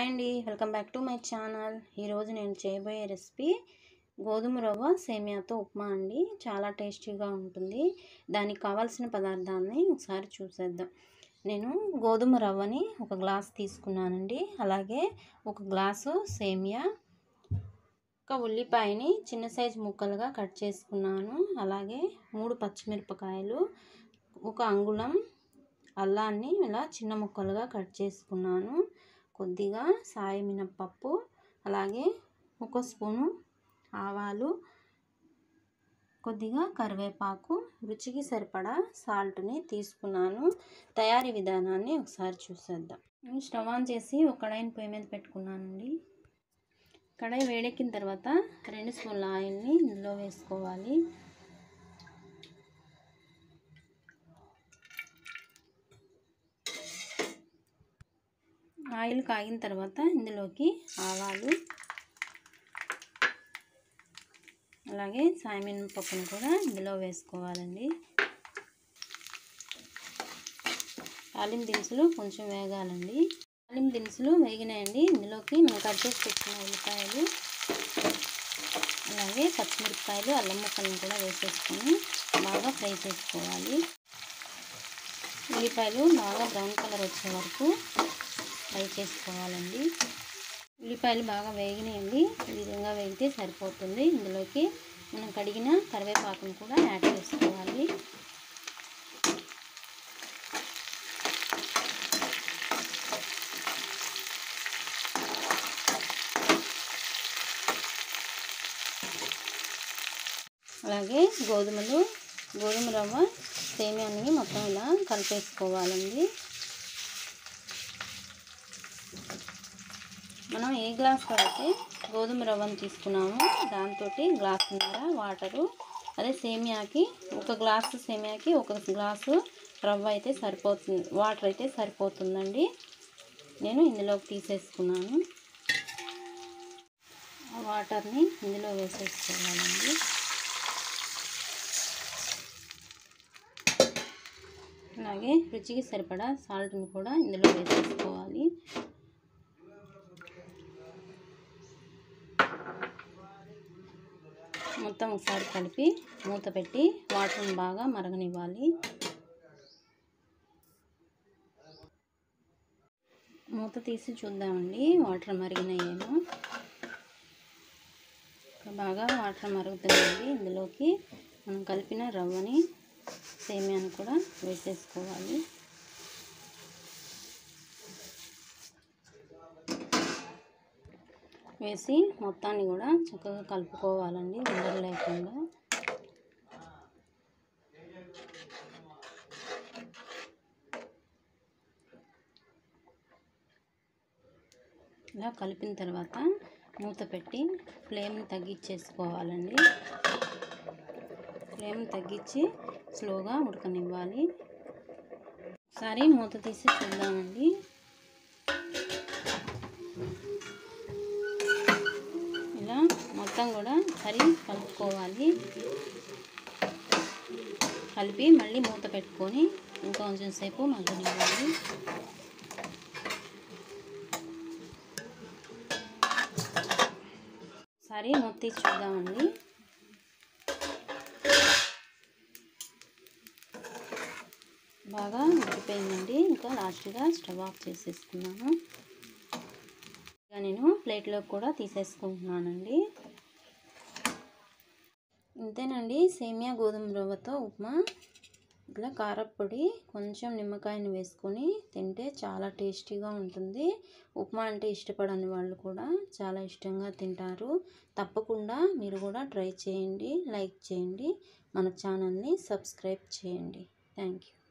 hi అండి welcome back to my channel ఈరోజు నేను చేయబోయే రెసిపీ గోధుమ రవ్వ సేమియాతో ఉప్మా అండి చాలా టేస్టీగా ఉంటుంది దానికి కావాల్సిన పదార్థాలని ఒకసారి చూసేద్దాం నేను గోధుమ రవ్వని ఒక గ్లాస్ తీసుకున్నానండి అలాగే ఒక గ్లాసు సేమియా ఒక ఉల్లిపాయని చిన్న సైజు ముక్కలుగా కట్ చేసుకున్నాను అలాగే మూడు పచ్చిమిరపకాయలు ఒక అంగుళం అల్లాన్ని ఇలా చిన్న ముక్కలుగా కట్ చేసుకున్నాను కొద్దిగా సాయి మినప్పప్పు అలాగే ఒక స్పూను ఆవాలు కొద్దిగా కరివేపాకు రుచికి సరిపడా సాల్ట్ని తీసుకున్నాను తయారీ విధానాన్ని ఒకసారి చూసేద్దాం నేను స్టవ్ ఆన్ చేసి ఒక కడాయిని పొయ్యి మీద పెట్టుకున్నానండి కడాయి వేడెక్కిన తర్వాత రెండు స్పూన్ల ఆయిల్ని ఇందులో వేసుకోవాలి ఆయిల్ కాగిన తర్వాత ఇందులోకి ఆవాలు అలాగే సాయమిన పప్పును కూడా ఇందులో వేసుకోవాలండి తాలింపు దినుసులు కొంచెం వేగాలండి తాలింపు దినుసులు వేగినాయండి ఇందులోకి మనం కట్ చేసి పెట్టిన ఉల్లిపాయలు అలాగే పచ్చిమిరపకాయలు అల్లం ముక్కలను కూడా వేసేసుకొని బాగా ఫ్రై చేసుకోవాలి ఉల్లిపాయలు బాగా బ్రౌన్ కలర్ వచ్చే వరకు ఫ్రై చేసుకోవాలండి ఉల్లిపాయలు బాగా వేగినాయండి ఈ విధంగా వేగితే సరిపోతుంది ఇందులోకి మనం కడిగిన కరివేపాకును కూడా యాడ్ చేసుకోవాలి అలాగే గోధుమలు గోధుమ రవ్వ సేమియాన్ని మొత్తం ఇలా కలిపేసుకోవాలండి మనం ఏ గ్లాస్తో అయితే గోధుమ రవ్వను తీసుకున్నామో దాంతో గ్లాసున్నర వాటరు అదే సేమియాకి ఒక గ్లాసు సేమియాకి ఒక గ్లాసు రవ్వ అయితే సరిపోతుంది వాటర్ అయితే సరిపోతుందండి నేను ఇందులోకి తీసేసుకున్నాను ఆ వాటర్ని ఇందులో వేసేసుకోవాలండి అలాగే రుచికి సరిపడా సాల్ట్ని కూడా ఇందులో వేసేసుకోవాలి మొత్తం ఒకసారి కలిపి మూత పెట్టి వాటర్ని బాగా మరగనివ్వాలి మూత తీసి చూద్దామండి వాటర్ మరిగినాయేమో బాగా వాటర్ మరుగుతుందండి ఇందులోకి మనం కలిపిన రవ్వని సేమియాను కూడా వేసేసుకోవాలి వేసి మొత్తాన్ని కూడా చక్కగా కలుపుకోవాలండి ఉండలు లేకుండా ఇలా కలిపిన తర్వాత మూత పెట్టి ఫ్లేమ్ని తగ్గించేసుకోవాలండి ఫ్లేమ్ తగ్గించి స్లోగా ఉడకనివ్వాలి ఒకసారి మూత తీసి చూద్దామండి ఇలా మొత్తం కూడా సరి కలుపుకోవాలి కలిపి మళ్ళీ మూత పెట్టుకొని ఇంకొంచెం సేపు మగ్గనివ్వాలి సరే మూత తీసి చూద్దామండి బాగా ఉడికిపోయిందండి ఇంకా లాస్ట్గా స్టవ్ ఆఫ్ చేసేసుకున్నాను ఇక నేను ప్లేట్లో కూడా తీసేసుకుంటున్నానండి ఇంతేనండి సేమియా గోధుమ రవ్వతో ఉప్మా ఇలా కారప్పొడి కొంచెం నిమ్మకాయని వేసుకొని తింటే చాలా టేస్టీగా ఉంటుంది ఉప్మా అంటే ఇష్టపడని వాళ్ళు కూడా చాలా ఇష్టంగా తింటారు తప్పకుండా మీరు కూడా ట్రై చేయండి లైక్ చేయండి మన ఛానల్ని సబ్స్క్రైబ్ చేయండి థ్యాంక్ యూ